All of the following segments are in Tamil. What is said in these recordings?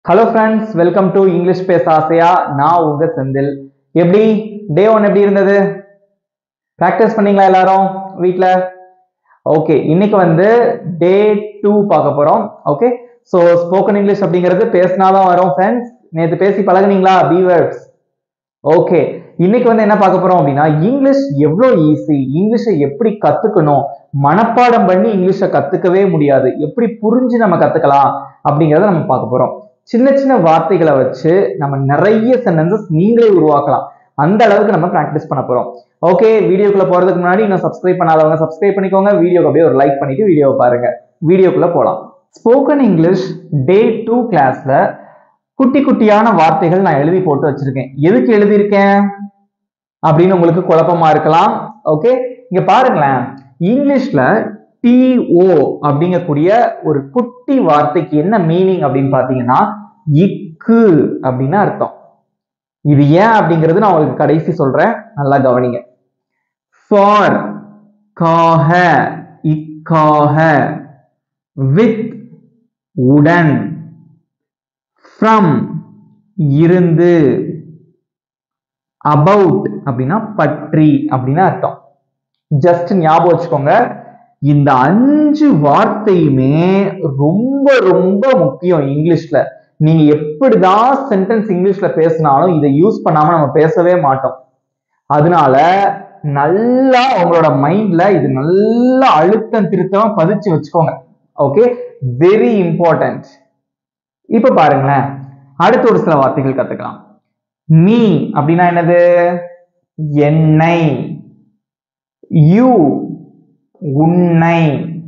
hello friends welcome to English பேச ஆசையா நான் உங்க செந்தில் எப்படி டே ஒன் எப்படி இருந்தது ப்ராக்டிஸ் பண்ணீங்களா எல்லாரும் வீட்டில் ஓகே இன்னைக்கு வந்து டே டூ பார்க்க போறோம் ஓகே ஸோ ஸ்போக்கன் இங்கிலீஷ் அப்படிங்கிறது பேசினாதான் வரும் ஃப்ரெண்ட்ஸ் நேற்று பேசி பழகுனீங்களா பி வேர்ட்ஸ் ஓகே இன்னைக்கு வந்து என்ன பார்க்க போறோம் அப்படின்னா இங்கிலீஷ் எவ்வளோ ஈஸி இங்கிலீஷை எப்படி கத்துக்கணும் மனப்பாடம் பண்ணி இங்கிலீஷை கத்துக்கவே முடியாது எப்படி புரிஞ்சு நம்ம கத்துக்கலாம் அப்படிங்கிறத நம்ம பார்க்க போறோம் சின்ன சின்ன வார்த்தைகளை வச்சு நம்ம நிறைய சென்டென்சஸ் நீங்களே உருவாக்கலாம் அந்த அளவுக்கு நம்ம ப்ராக்டிஸ் பண்ண போறோம் ஓகே வீடியோக்குள்ள போறதுக்கு முன்னாடி இன்னும் சப்ஸ்கிரைப் பண்ணாதவங்க சப்ஸ்கிரைப் பண்ணிக்கோங்க வீடியோக்கு அப்படியே ஒரு லைக் பண்ணிட்டு வீடியோவை பாருங்க வீடியோக்குள்ள போகலாம் ஸ்போக்கன் இங்கிலீஷ் டே டூ கிளாஸ்ல குட்டி குட்டியான வார்த்தைகள் நான் எழுதி போட்டு வச்சிருக்கேன் எதுக்கு எழுதியிருக்கேன் அப்படின்னு உங்களுக்கு குழப்பமா இருக்கலாம் ஓகே இங்க பாருங்களேன் இங்கிலீஷ்ல டிஓ அப்படிங்கக்கூடிய ஒரு குட்டி வார்த்தைக்கு என்ன மீனிங் அப்படின்னு பாத்தீங்கன்னா இக்கு அப்படின்னு அர்த்தம் இது ஏன் அப்படிங்கிறது நான் உங்களுக்கு கடைசி சொல்றேன் நல்லா கவனிங்க ஃபார் காஹ இக்காஹ வித் உடன் ஃப்ரம் இருந்து அபவுட் அப்படின்னா பற்றி அப்படின்னு அர்த்தம் ஜஸ்ட் ஞாபகம் வச்சுக்கோங்க இந்த அஞ்சு வார்த்தையுமே ரொம்ப ரொம்ப முக்கியம் இங்கிலீஷ்ல நீங்க எப்படிதான் சென்டென்ஸ் இங்கிலீஷ்ல பேசினாலும் இதை யூஸ் பண்ணாம நம்ம பேசவே மாட்டோம் அதனால நல்லா உங்களோட மைண்ட்ல இது நல்லா அழுத்தம் திருத்தமா பதிச்சு வச்சுக்கோங்க ஓகே வெரி இம்பார்ட்டன்ட் இப்ப பாருங்களேன் அடுத்த ஒரு சில வார்த்தைகள் கத்துக்கலாம் மீ அப்படின்னா என்னது எண்ணெய் யூ உன்னை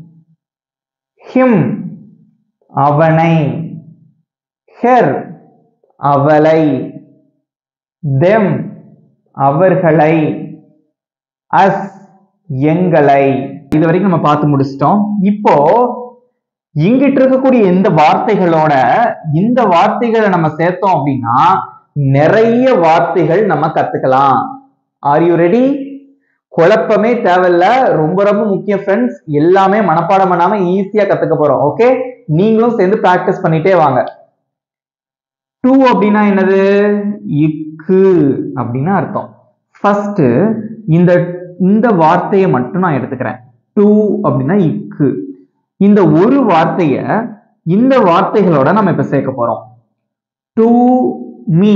ஹிம் அவனை ஹெர் அவளை தெம் அவர்களை அஸ் எங்களை இது வரைக்கும் நம்ம பார்த்து முடிச்சிட்டோம் இப்போ இங்கிட்டு இருக்கக்கூடிய இந்த வார்த்தைகளோட இந்த வார்த்தைகளை நம்ம சேர்த்தோம் அப்படின்னா நிறைய வார்த்தைகள் நம்ம கத்துக்கலாம் ஆர் யூ ரெடி குழப்பமே தேவையில்ல ரொம்ப ரொம்ப முக்கிய ஃப்ரெண்ட்ஸ் எல்லாமே மனப்பாடம் பண்ணாம ஈஸியா கத்துக்க போறோம் ஓகே நீங்களும் சேர்ந்து பிராக்டிஸ் பண்ணிட்டே வாங்க டூ அப்படின்னா என்னது இக்கு அப்படின்னு அர்த்தம் ஃபர்ஸ்ட் இந்த இந்த வார்த்தையை மட்டும் நான் எடுத்துக்கிறேன் டூ அப்படின்னா இக்கு இந்த ஒரு வார்த்தைய இந்த வார்த்தைகளோட நம்ம இப்ப சேர்க்க போறோம் டு மீ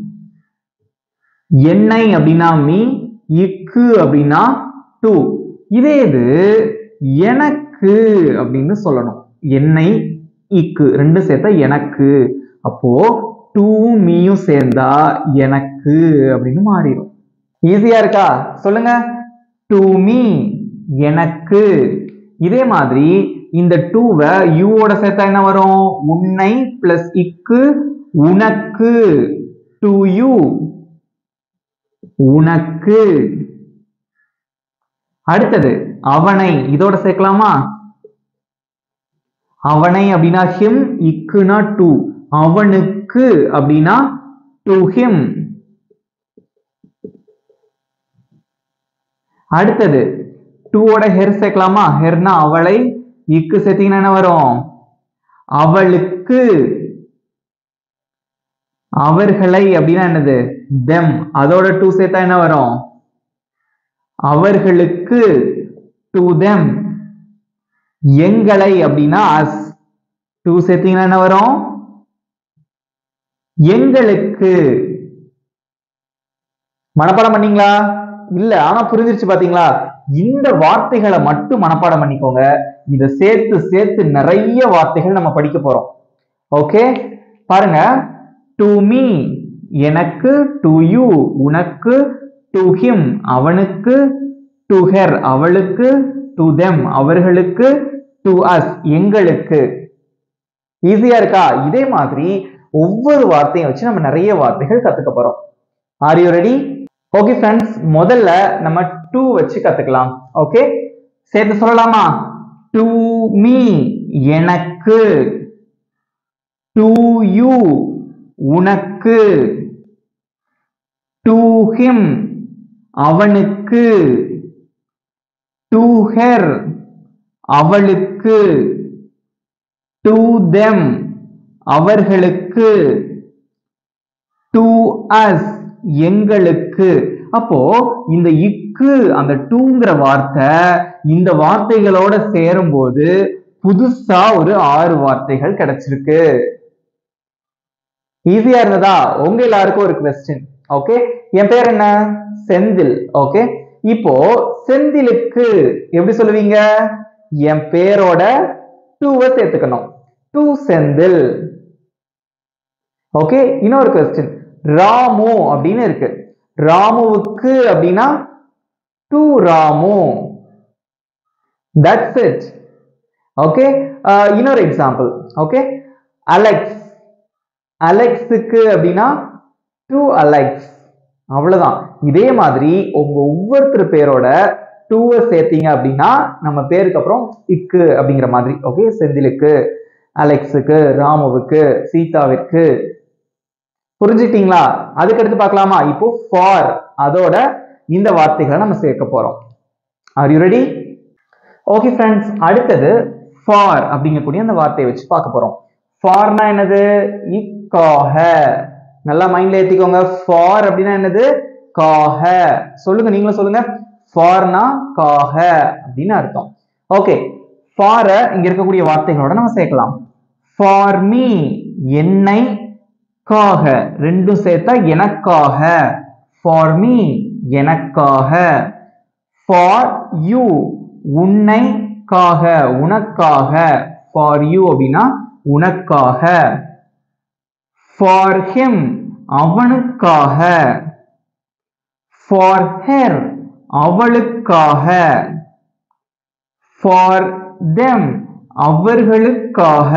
எண்ணெய் அப்படின்னா மீ இக்கு அப்படின்னா டு இதே இது எனக்கு அப்படின்னு சொல்லணும் எண்ணெய் இக்கு ரெண்டு சேர்த்தா எனக்கு அப்போ டூ மீயும் சேர்ந்தா எனக்கு அப்படின்னு மாறிடும் ஈஸியா இருக்கா சொல்லுங்க டு மீ எனக்கு இதே மாதிரி இந்த டூவை யூவோட சேர்த்தா என்ன வரும் உன்னை பிளஸ் இக்கு உனக்கு டு யூ உனக்கு அடுத்தது அவனை இதோட சேர்க்கலாமா அவனை அப்படின்னா ஹிம் இக்குனா டு அவனுக்கு அப்படின்னா டு ஹிம் அடுத்தது டூவோட ஹெர் சேர்க்கலாமா ஹெர்னா அவளை இக்கு சேர்த்தீங்கன்னா என்ன வரும் அவளுக்கு அவர்களை அப்படின்னா என்னது தெம் அதோட டூ சேர்த்தா என்ன வரும் அவர்களுக்கு டு தெம் எங்களை அப்படின்னா அஸ் டூ சேர்த்தீங்கன்னா என்ன வரும் எங்களுக்கு மனப்பாடம் பண்ணீங்களா இல்ல ஆனா புரிஞ்சிருச்சு பாத்தீங்களா இந்த வார்த்தைகளை மட்டும் மனப்பாடம் பண்ணிக்கோங்க இதை சேர்த்து சேர்த்து நிறைய வார்த்தைகள் நம்ம படிக்க போறோம் ஓகே பாருங்க டு மீ எனக்கு டு யூ உனக்கு டு ஹிம் அவனுக்கு டு ஹெர் அவளுக்கு டு தெம் அவர்களுக்கு டு அஸ் எங்களுக்கு ஈஸியா இருக்கா இதே மாதிரி ஒவ்வொரு வார்த்தையும் வச்சு நம்ம நிறைய வார்த்தைகள் கத்துக்க போறோம் are you ready okay friends முதல்ல நம்ம டூ வச்சு கத்துக்கலாம் ஓகே சேர்த்து சொல்லலாமா டு மீ எனக்கு டு யூ உனக்கு டு ஹிம் அவனுக்கு டு ஹெர் அவளுக்கு டு தெம் அவர்களுக்கு டு அஸ் எங்களுக்கு அப்போ இந்த இக்கு அந்த டூங்கிற வார்த்தை இந்த வார்த்தைகளோட சேரும்போது புதுசா ஒரு ஆறு வார்த்தைகள் கிடைச்சிருக்கு ஈஸியா இருந்ததா உங்க எல்லாருக்கும் ஒரு கொஸ்டின் ஓகே என் பேர் என்ன செந்தில் ஓகே இப்போ செந்திலுக்கு எப்படி சொல்லுவீங்க என் பேரோட டூவை சேர்த்துக்கணும் டூ செந்தில் ஓகே இன்னொரு கொஸ்டின் ராமு அப்படின்னு இருக்கு ராமுவுக்கு அப்படின்னா to Ramu that's it okay இன்னொரு எக்ஸாம்பிள் ஓகே அலெக்ஸ் அலெக்ஸுக்கு அப்படின்னா டு அலெக்ஸ் அவ்வளவுதான் இதே மாதிரி உங்க ஒவ்வொருத்தர் பேரோட டூவை சேர்த்தீங்க அப்படின்னா நம்ம பேருக்கு அப்புறம் இக்கு அப்படிங்கிற மாதிரி ஓகே செந்திலுக்கு அலெக்ஸுக்கு ராமுவுக்கு சீதாவிற்கு புரிஞ்சுட்டீங்களா அதுக்கடுத்து பார்க்கலாமா இப்போ ஃபார் அதோட இந்த வார்த்தைகளை நம்ம சேர்க்க போறோம் are you ready okay friends அடுத்தது ஃபார் அப்படிங்கக்கூடிய அந்த வார்த்தையை வச்சு பார்க்க போறோம் ஃபார்னா என்னது இக்காக நல்லா மைண்ட்ல ஏத்திக்கோங்க ஃபார் அப்படின்னா என்னது காக சொல்லுங்க நீங்களும் சொல்லுங்க ஃபார்னா காக அப்படின்னு அர்த்தம் ஓகே ஃபார இங்க இருக்கக்கூடிய வார்த்தைகளோட நம்ம சேர்க்கலாம் ஃபார் மீ என்னை காக ரெண்டும் சேர்த்தா எனக்காக ஃபார் மீ எனக்காக ஃபார் யூ உன்னை காக உனக்காக ஃபார் யூ அப்படின்னா உனக்காக ஃபார் ஹிம் அவனுக்காக ஃபார் ஹெர் அவளுக்காக ஃபார் தெம் அவர்களுக்காக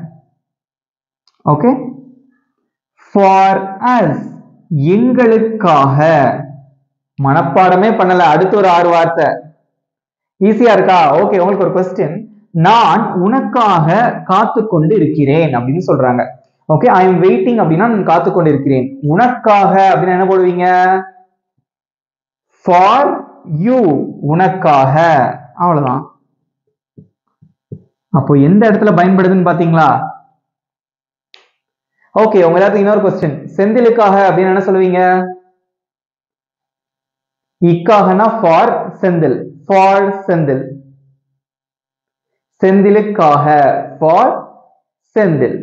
ஓகே ஃபார் அஸ் எங்களுக்காக மனப்பாடமே பண்ணல அடுத்து ஒரு ஆறு வார்த்தை ஈஸியா இருக்கா ஓகே உங்களுக்கு ஒரு கொஸ்டின் நான் உனக்காக காத்து கொண்டு இருக்கிறேன் அப்படின்னு சொல்றாங்க ஓகே ஐ எம் வெயிட்டிங் அப்படின்னா நான் காத்து கொண்டு இருக்கிறேன் உனக்காக அப்படின்னு என்ன போடுவீங்க ஃபார் யூ உனக்காக அவ்வளவுதான் அப்போ எந்த இடத்துல பயன்படுதுன்னு பாத்தீங்களா ஓகே உங்க எல்லாத்துக்கும் இன்னொரு கொஸ்டின் செந்திலுக்காக அப்படின்னு என்ன சொல்லுவீங்க இக்காகனா ஃபார் செந்தில் ஃபார் செந்தில் செந்திலுக்காக ஃபார் செந்தில்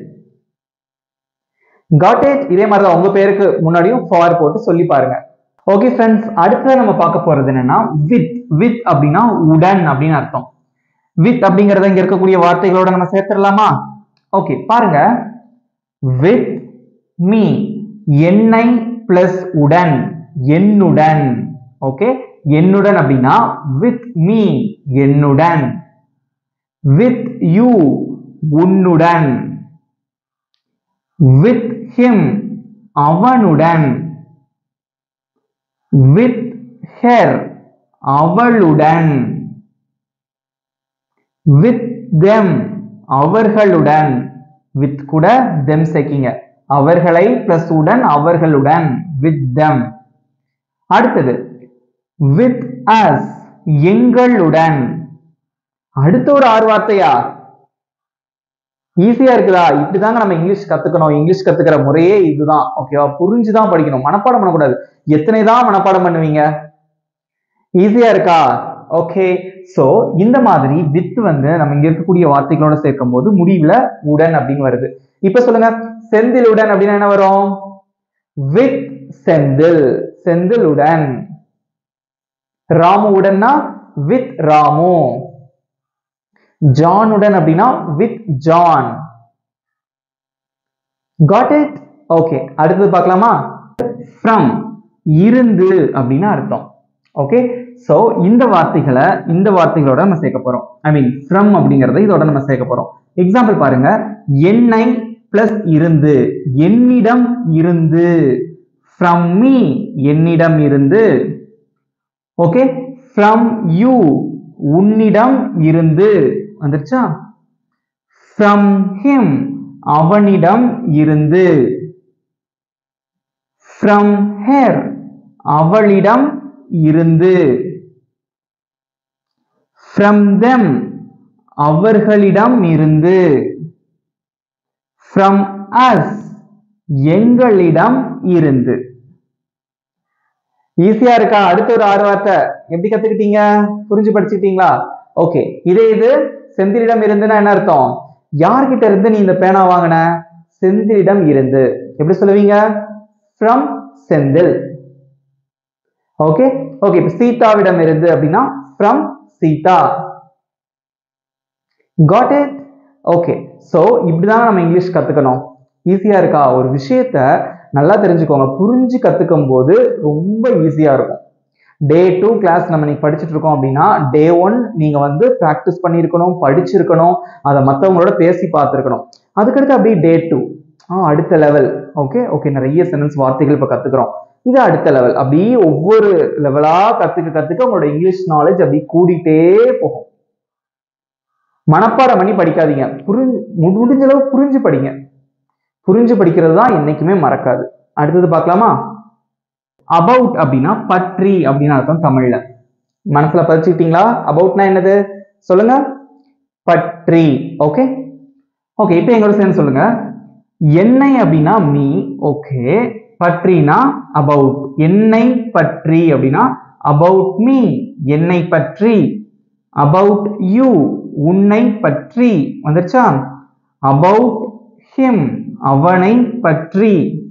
காட் இட் இதே மாதிரி தான் உங்க பேருக்கு முன்னாடியும் ஃபார் போட்டு சொல்லி பாருங்க ஓகே ஃப்ரெண்ட்ஸ் அடுத்தது நம்ம பார்க்க போறது என்னன்னா வித் வித் அப்படின்னா உடன் அப்படின்னு அர்த்தம் வித் அப்படிங்கறத இங்க இருக்கக்கூடிய வார்த்தைகளோட நம்ம சேர்த்துடலாமா ஓகே பாருங்க வித் மீ என்னை பிளஸ் உடன் என்னுடன் ஓகே என்னுடன் அப்படின்னா வித் மீ என்னுடன் வித் யூ உன்னுடன் வித் ஹிம் அவனுடன் வித் ஹெர் அவளுடன் வித் தெம் அவர்களுடன் வித் கூட தெம் சேர்க்கிங்க அவர்களை பிளஸ் உடன் அவர்களுடன் வித் தெம் அடுத்தது வித் அஸ் எங்களுடன் அடுத்த ஒரு ஆறு வார்த்தையா ஈஸியா இருக்குதா இப்படிதாங்க நம்ம இங்கிலீஷ் கத்துக்கணும் இங்கிலீஷ் கத்துக்கிற முறையே இதுதான் ஓகேவா புரிஞ்சுதான் படிக்கணும் மனப்பாடம் பண்ணக்கூடாது எத்தனை தான் மனப்பாடம் பண்ணுவீங்க ஈஸியா இருக்கா ஓகே சோ இந்த மாதிரி வித் வந்து நம்ம இங்க இருக்கக்கூடிய வார்த்தைகளோட சேர்க்கும் போது முடிவுல உடன் அப்படின்னு வருது இப்ப சொல்லுங்க செந்திலுடன் அப்படின்னு என்ன வரும் வித் செந்தில் செந்திலுடன் ராமுவுடன்னா வித் ராமு ஜானுடன் அப்படின்னா with John got it okay அடுத்தது பார்க்கலாமா ஃப்ரம் இருந்து அப்படின்னு அர்த்தம் ஓகே சோ இந்த வார்த்தைகளை இந்த வார்த்தைகளோட நம்ம சேர்க்க போறோம் ஐ மீன் ஃப்ரம் அப்படிங்கறத இதோட நம்ம சேர்க்க போறோம் எக்ஸாம்பிள் பாருங்க என்னை பிளஸ் இருந்து என்னிடம் இருந்து ஃப்ரம் மீ என்னிடம் இருந்து ஓகே ஃப்ரம் யூ உன்னிடம் இருந்து வந்துருச்சா ஃப்ரம் ஹிம் அவனிடம் இருந்து ஃப்ரம் ஹெர் அவளிடம் இருந்து ஃப்ரம் தெம் அவர்களிடம் இருந்து ஃப்ரம் அஸ் எங்களிடம் இருந்து ஈஸியா இருக்கா அடுத்த ஒரு ஆறு வார்த்தை எப்படி கத்துக்கிட்டீங்க புரிஞ்சு படிச்சுக்கிட்டீங்களா ஓகே இதே இது செந்திலிடம் இருந்துன்னா என்ன அர்த்தம் யார்கிட்ட இருந்து நீ இந்த பேனா வாங்கின செந்திலிடம் இருந்து எப்படி சொல்லுவீங்க ஃப்ரம் செந்தில் ஓகே ஓகே இப்ப சீதாவிடம் இருந்து அப்படின்னா from Sita got it okay so இப்படிதான் நம்ம இங்கிலீஷ் கத்துக்கணும் ஈஸியா இருக்கா ஒரு விஷயத்த நல்லா தெரிஞ்சுக்கோங்க புரிஞ்சு கத்துக்கும் போது ரொம்ப ஈஸியா இருக்கும் டே டூ கிளாஸ் நம்ம இன்னைக்கு படிச்சுட்டு இருக்கோம் அப்படின்னா டே ஒன் நீங்க வந்து ப்ராக்டிஸ் பண்ணியிருக்கணும் படிச்சிருக்கணும் அதை மற்றவங்களோட பேசி பார்த்துருக்கணும் அதுக்கடுத்து அப்படியே டே டூ ஆ அடுத்த லெவல் ஓகே ஓகே நிறைய சென்டென்ஸ் வார்த்தைகள் இப்போ கத்துக்கிறோம் இது அடுத்த லெவல் அப்படியே ஒவ்வொரு லெவலா கத்துக்க கத்துக்க உங்களோட இங்கிலீஷ் நாலேஜ் அப்படி கூடிட்டே போகும் மனப்பாடம் பண்ணி படிக்காதீங்க புரிஞ்சு மு- முடிஞ்ச அளவு புரிஞ்சு படிங்க புரிஞ்சு படிக்கிறது தான் என்னைக்குமே மறக்காது அடுத்தது பார்க்கலாமா அபவுட் அப்படின்னா பற்றி அப்படின்னு அர்த்தம் தமிழ்ல மனசுல பதிச்சுக்கிட்டீங்களா அபவுட்னா என்னது சொல்லுங்க பற்றி ஓகே ஓகே இப்போ எங்களோட சேர்ந்து சொல்லுங்க என்னை அப்படின்னா மீ ஓகே பற்றினா அபவுட் என்னை பற்றி அப்படின்னா அபவுட் மீ என்னை பற்றி அபவுட் யூ உன்னை பற்றி வந்துருச்சா அபவுட் ஹிம் அவனை பற்றி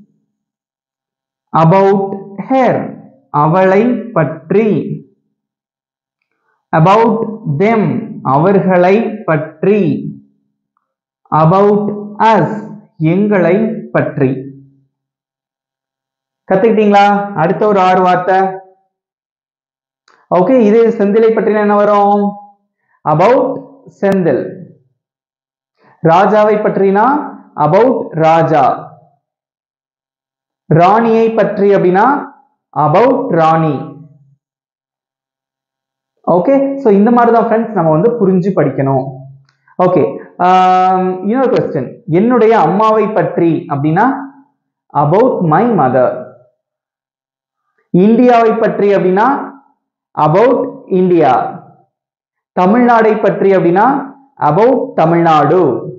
அபவுட் ஹெர் அவளை பற்றி அபவுட் தெம் அவர்களை பற்றி அபவுட் அஸ் எங்களை பற்றி கத்துக்கிட்டீங்களா அடுத்த ஒரு ஆறு வார்த்தை ஓகே இது செந்திலை பற்றின என்ன வரும் அபவுட் செந்தில் ராஜாவை பற்றினா அபவுட் ராஜா ராணியை பற்றி அப்படின்னா அபவுட் ராணி ஓகே ஸோ இந்த மாதிரி தான் ஃப்ரெண்ட்ஸ் நம்ம வந்து புரிஞ்சு படிக்கணும் ஓகே இன்னொரு கொஸ்டின் என்னுடைய அம்மாவை பற்றி அப்படின்னா அபவுட் மை மதர் இந்தியாவை பற்றி அப்படின்னா அபவுட் இந்தியா தமிழ்நாடை பற்றி அப்படின்னா அபவுட் தமிழ்நாடு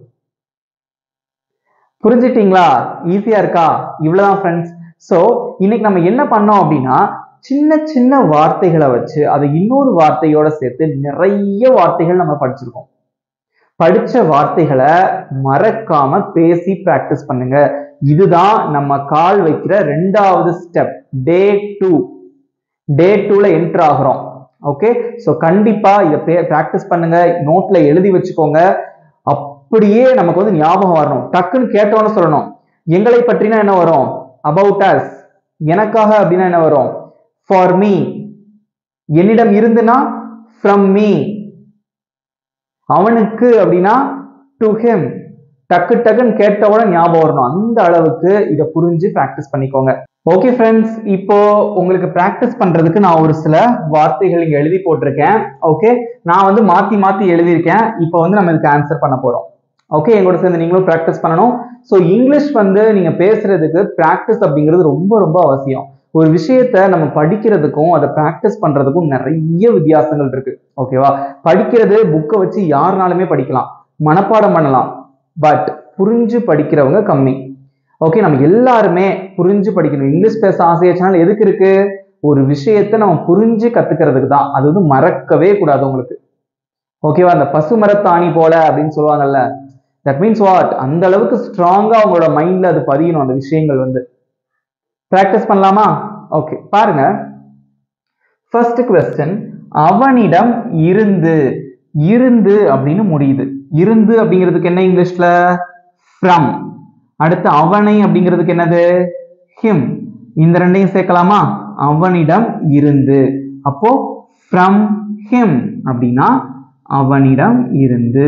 புரிஞ்சிட்டீங்களா ஈஸியா இருக்கா இவ்வளவுதான் ஃப்ரெண்ட்ஸ் ஸோ இன்னைக்கு நம்ம என்ன பண்ணோம் அப்படின்னா சின்ன சின்ன வார்த்தைகளை வச்சு அதை இன்னொரு வார்த்தையோட சேர்த்து நிறைய வார்த்தைகள் நம்ம படிச்சிருக்கோம் படிச்ச வார்த்தைகளை மறக்காம பேசி பிராக்டிஸ் பண்ணுங்க இதுதான் நம்ம கால் வைக்கிற ரெண்டாவது ஸ்டெப் டே டூ டே டூல என்டர் ஆகுறோம் ஓகே ஸோ கண்டிப்பா இதை ப்ராக்டிஸ் பண்ணுங்க நோட்ல எழுதி வச்சுக்கோங்க அப்படியே நமக்கு வந்து ஞாபகம் வரணும் டக்குன்னு கேட்டோன்னு சொல்லணும் எங்களை பற்றினா என்ன வரும் அபவுட் அஸ் எனக்காக அப்படின்னா என்ன வரும் ஃபார் மீ என்னிடம் இருந்துனா ஃப்ரம் மீ அவனுக்கு அப்படின்னா டு ஹிம் டக்கு டக்குன்னு கேட்டவோட ஞாபகம் வரணும் அந்த அளவுக்கு இதை புரிஞ்சு ப்ராக்டிஸ் பண்ணிக்கோங்க ஓகே ஃப்ரெண்ட்ஸ் இப்போ உங்களுக்கு ப்ராக்டிஸ் பண்றதுக்கு நான் ஒரு சில வார்த்தைகள் இங்க எழுதி போட்டிருக்கேன் ஓகே நான் வந்து மாத்தி மாத்தி எழுதியிருக்கேன் இப்போ வந்து நம்ம இதுக்கு ஆன்சர் பண்ண போறோம் ஓகே எங்களோட சேர்ந்து நீங்களும் ப்ராக்டிஸ் பண்ணணும் ஸோ இங்கிலீஷ் வந்து நீங்க பேசுறதுக்கு ப்ராக்டிஸ் அப்படிங்கிறது ரொம்ப ரொம்ப அவசியம் ஒரு விஷயத்த நம்ம படிக்கிறதுக்கும் அதை ப்ராக்டிஸ் பண்றதுக்கும் நிறைய வித்தியாசங்கள் இருக்கு ஓகேவா படிக்கிறது புக்கை வச்சு யாருனாலுமே படிக்கலாம் மனப்பாடம் பண்ணலாம் பட் புரிஞ்சு படிக்கிறவங்க கம்மி ஓகே நம்ம எல்லாருமே புரிஞ்சு படிக்கணும் இங்கிலீஷ் பேச ஆசைய சேனல் எதுக்கு இருக்கு ஒரு விஷயத்த நம்ம புரிஞ்சு கத்துக்கிறதுக்கு தான் அது வந்து மறக்கவே கூடாது உங்களுக்கு ஓகேவா அந்த பசு மரத்தாணி போல அப்படின்னு சொல்லுவாங்கல்ல தட் மீன்ஸ் வாட் அந்த அளவுக்கு ஸ்ட்ராங்கா உங்களோட மைண்ட்ல அது பதியணும் அந்த விஷயங்கள் வந்து பிராக்டிஸ் பண்ணலாமா ஓகே பாருங்க ஃபர்ஸ்ட் கொஸ்டின் அவனிடம் இருந்து இருந்து அப்படின்னு முடியுது இருந்து அப்படிங்கிறதுக்கு என்ன இங்கிலீஷ்ல ஃப்ரம் அடுத்து அவனை அப்படிங்கிறதுக்கு என்னது ஹிம் இந்த ரெண்டையும் சேர்க்கலாமா அவனிடம் இருந்து அப்போ ஃப்ரம் ஹிம் அப்படின்னா அவனிடம் இருந்து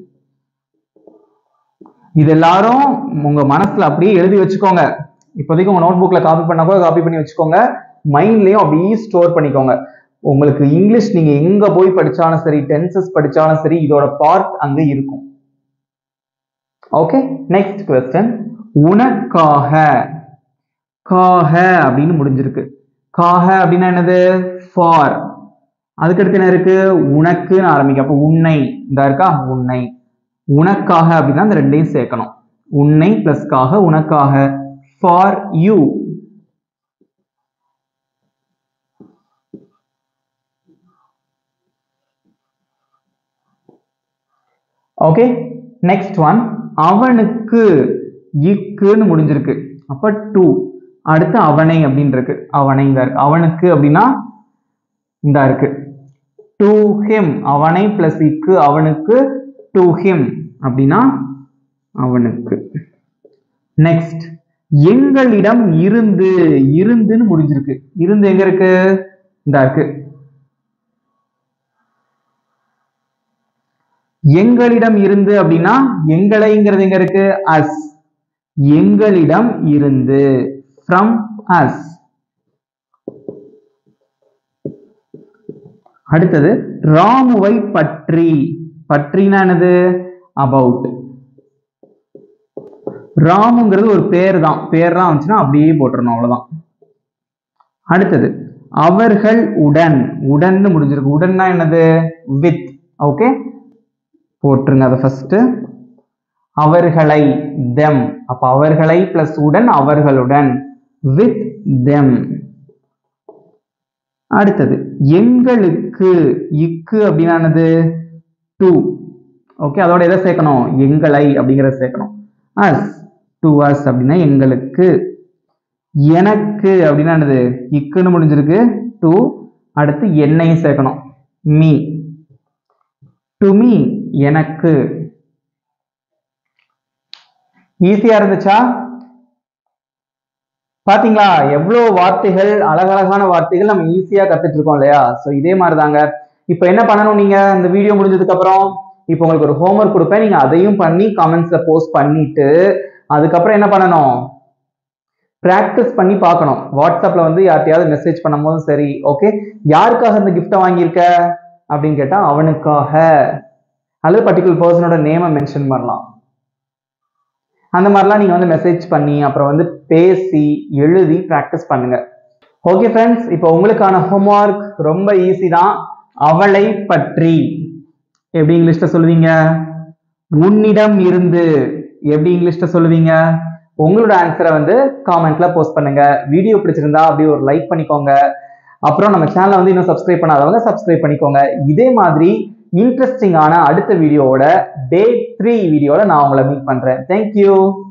இது எல்லாரும் உங்க மனசுல அப்படியே எழுதி வச்சுக்கோங்க இப்போதைக்கு உங்க நோட் புக்ல காப்பி பண்ணா கூட காப்பி பண்ணி வச்சுக்கோங்க மைண்ட்லயும் அப்படியே ஸ்டோர் பண்ணிக்கோங்க உங்களுக்கு இங்கிலீஷ் நீங்க எங்க போய் படிச்சாலும் சரி டென்சஸ் படிச்சாலும் சரி இதோட பார்ட் அங்க இருக்கும் ஓகே நெக்ஸ்ட் கொஸ்டின் உனக்காக காக அப்படின்னு முடிஞ்சிருக்கு காக அப்படின்னா என்னது ஃபார் அதுக்கடுத்து என்ன இருக்கு உனக்குன்னு ஆரம்பிக்கும் அப்போ உன்னை இந்த இருக்கா உன்னை உனக்காக அப்படின்னா அந்த ரெண்டையும் சேர்க்கணும் உன்னை பிளஸ்க்காக உனக்காக for you okay next one அவனுக்கு இக்குன்னு முடிஞ்சிருக்கு அப்ப டூ அடுத்து அவனை அப்படின்னு இருக்கு அவனை இந்த இருக்கு அவனுக்கு அப்படின்னா இந்த இருக்கு டு ஹிம் அவனை பிளஸ் இக்கு அவனுக்கு டு ஹிம் அப்படின்னா அவனுக்கு நெக்ஸ்ட் எங்களிடம் இருந்து இருந்துன்னு முடிஞ்சிருக்கு இருந்து எங்க இருக்கு இந்த இருக்கு எங்களிடம் இருந்து அப்படின்னா எங்களைங்கிறது எங்க இருக்கு அஸ் எங்களிடம் இருந்து ஃப்ரம் அஸ் அடுத்தது ராமுவை பற்றி பற்றினா என்னது அபவுட் ராமுங்கிறது ஒரு பேர் தான் பேர்லாம் வந்துச்சுன்னா அப்படியே போட்டுறணும் அவ்வளவுதான் அடுத்தது அவர்கள் உடன் உடன்னு முடிஞ்சிருக்கு உடன்னா என்னது வித் ஓகே போட்டுருங்க அதை ஃபர்ஸ்ட் அவர்களை தெம் அப்ப அவர்களை பிளஸ் உடன் அவர்களுடன் வித் தெம் அடுத்தது எங்களுக்கு இக்கு அப்படின்னா என்னது டு ஓகே அதோட எதை சேர்க்கணும் எங்களை அப்படிங்கிறத சேர்க்கணும் அஸ் டு அஸ் அப்படின்னா எங்களுக்கு எனக்கு அப்படின்னா என்னது இக்குன்னு முடிஞ்சிருக்கு டு அடுத்து என்னையும் சேர்க்கணும் மீ டு மீ எனக்கு ஈஸியா இருந்துச்சா பாத்தீங்களா எவ்வளவு வார்த்தைகள் அழகழகான வார்த்தைகள் நம்ம ஈஸியா கத்துட்டு இருக்கோம் இல்லையா சோ இதே மாதிரி தாங்க இப்போ என்ன பண்ணணும் நீங்க இந்த வீடியோ முடிஞ்சதுக்கு அப்புறம் இப்போ உங்களுக்கு ஒரு ஹோம்ஒர்க் கொடுப்பேன் நீங்க அதையும் பண்ணி கமெண்ட்ஸ்ல போஸ்ட் பண்ணிட்டு அதுக்கப்புறம் என்ன பண்ணணும் ப்ராக்டிஸ் பண்ணி பார்க்கணும் வாட்ஸ்அப்ல வந்து யார்ட்டையாவது மெசேஜ் பண்ணும்போதும் சரி ஓகே யாருக்காக இந்த கிஃப்ட்டை வாங்கியிருக்க அப்படின்னு கேட்டா அவனுக்காக அல்லது பர்டிகுலர் பர்சனோட நேமை மென்ஷன் பண்ணலாம் அந்த மாதிரிலாம் நீங்க வந்து மெசேஜ் பண்ணி அப்புறம் வந்து பேசி எழுதி ப்ராக்டிஸ் பண்ணுங்க ஓகே ஃப்ரெண்ட்ஸ் இப்போ உங்களுக்கான ஹோம்ஒர்க் ரொம்ப ஈஸி தான் அவளை பற்றி எப்படி இங்கிலீஷ்ல சொல்லுவீங்க உன்னிடம் இருந்து எப்படி இங்கிலீஷ்ல சொல்லுவீங்க உங்களோட ஆன்சரை வந்து காமெண்ட்ல போஸ்ட் பண்ணுங்க வீடியோ பிடிச்சிருந்தா அப்படியே ஒரு லைக் பண்ணிக்கோங்க அப்புறம் நம்ம சேனலை வந்து இன்னும் சப்ஸ்கிரைப் பண்ணாதவங்க சப்ஸ்கிரைப் பண்ணிக்கோங்க இதே மாதிரி இன்ட்ரெஸ்டிங்கான அடுத்த வீடியோவோட டே த்ரீ வீடியோல நான் உங்களை மீட் பண்றேன் தேங்க்யூ